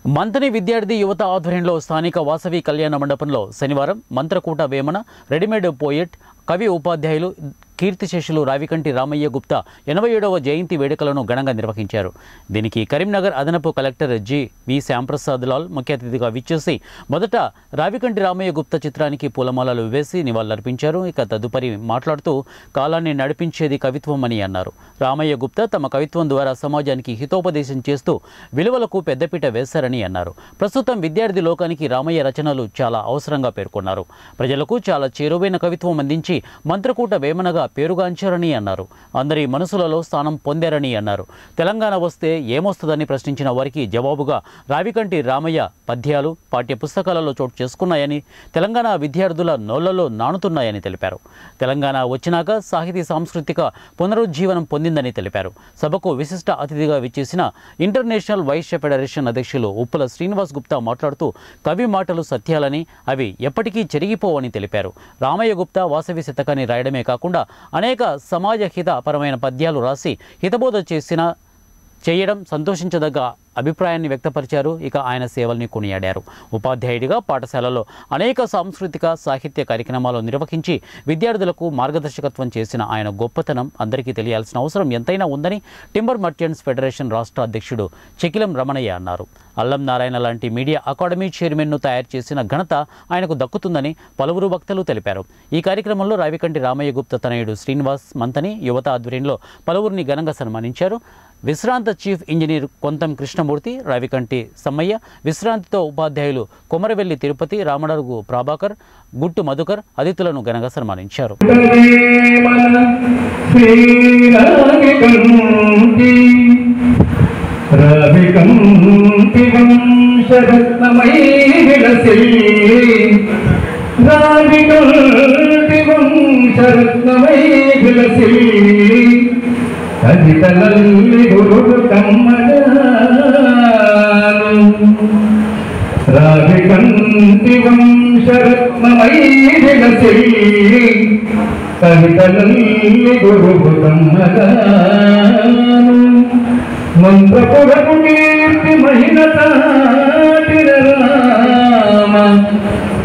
మంతని విద్యార్థి యువత ఆధ్వర్యంలో స్థానిక వాసవి కళ్యాణ మండపంలో శనివారం మంత్రకూట వేమన రెడీమేడ్ పోయెట్ కవి ఉపాధ్యాయులు కీర్తిశేషులు రావికంటి రామయ్య గుప్తా ఎనభై ఏడవ జయంతి వేడుకలను ఘనంగా నిర్వహించారు దీనికి కరీంనగర్ అదనపు collector G V Shyamprasad Lal ముఖ్య అతిథిగా విచ్చేసి మొదట రావికంటి రామయ్య గుప్తా చిత్రానికి పూలమాలలు వేసి నివాళులర్పించారు ఇక తదుపరి మాట్లాడుతూ కాలాన్ని నడిపించేది కవిత్వం అని అన్నారు రామయ్య గుప్తా తమ కవిత్వం ద్వారా సమాజానికి హితోపదేశం చేస్తూ విలువలకు పెద్దపీట వేశారని అన్నారు ప్రస్తుతం విద్యార్థి లోకానికి రామయ్య రచనలు చాలా అవసరంగా పేర్కొన్నారు ప్రజలకు చాలా చేరువైన కవిత్వం అందించి మంత్రకూట వేమనగా పేరుగాంచారని అన్నారు అందరి మనసులలో స్థానం పొందారని అన్నారు తెలంగాణ వస్తే ఏమొస్తుందని ప్రశ్నించిన వారికి జవాబుగా రావికంటి రామయ్య పద్యాలు పాఠ్య పుస్తకాలలో చోటు చేసుకున్నాయని తెలంగాణ విద్యార్థుల నోళ్లలో నానుతున్నాయని తెలిపారు తెలంగాణ వచ్చినాక సాహితీ సాంస్కృతిక పునరుజ్జీవనం పొందిందని తెలిపారు సభకు విశిష్ట అతిథిగా విచ్చేసిన ఇంటర్నేషనల్ వైశ్య ఫెడరేషన్ అధ్యక్షులు ఉప్పుల శ్రీనివాస్ గుప్తా మాట్లాడుతూ కవి మాటలు సత్యాలని అవి ఎప్పటికీ చెరిగిపోవని తెలిపారు రామయ్య గుప్తా వాసవి శతకాన్ని రాయడమే కాకుండా అనేక సమాజ హితపరమైన పద్యాలు రాసి హితబోధ చేసిన చేయడం సంతోషించదగ్గ అభిప్రాయాన్ని వ్యక్తపరిచారు ఇక ఆయన సేవల్ని కొనియాడారు ఉపాధ్యాయుడిగా పాఠశాలలో అనేక సాంస్కృతిక సాహిత్య కార్యక్రమాలు నిర్వహించి విద్యార్థులకు మార్గదర్శకత్వం చేసిన ఆయన గొప్పతనం అందరికీ తెలియాల్సిన అవసరం ఎంతైనా ఉందని టింబర్ మర్చెంట్స్ ఫెడరేషన్ రాష్ట్ర అధ్యక్షుడు చెకిలం రమణయ్య అన్నారు అల్లం నారాయణ లాంటి మీడియా అకాడమీ చైర్మన్ను తయారు చేసిన ఘనత ఆయనకు దక్కుతుందని పలువురు వక్తలు తెలిపారు ఈ కార్యక్రమంలో రావికంటి రామయ్య గుప్త తనయుడు శ్రీనివాస్ మంతని యువత ఆధ్వర్యంలో పలువురిని ఘనంగా సన్మానించారు విశ్రాంత చీఫ్ ఇంజనీర్ కొంతం కృష్ణమూర్తి రావికంటి సమ్మయ్య విశ్రాంతితో ఉపాధ్యాయులు కొమరవెల్లి తిరుపతి రామడరుగు ప్రభాకర్ గుట్టు మధుకర్ అతిథులను ఘనంగా సన్మానించారు ప్రేమల శ్రీరావికంటి రవికంటి వంశరత్నమై విలసిల్లి రావికంటి వంశరత్నమై విలసిల్లి కవితలల్లి గురుడు కమ్మగాను రావికంటి వంశరత్నమై విలసిల్లి కవితలల్లి గురువు కమ్మగాను మంత్రపురపు కీర్తి మహిళ తాటిన రామ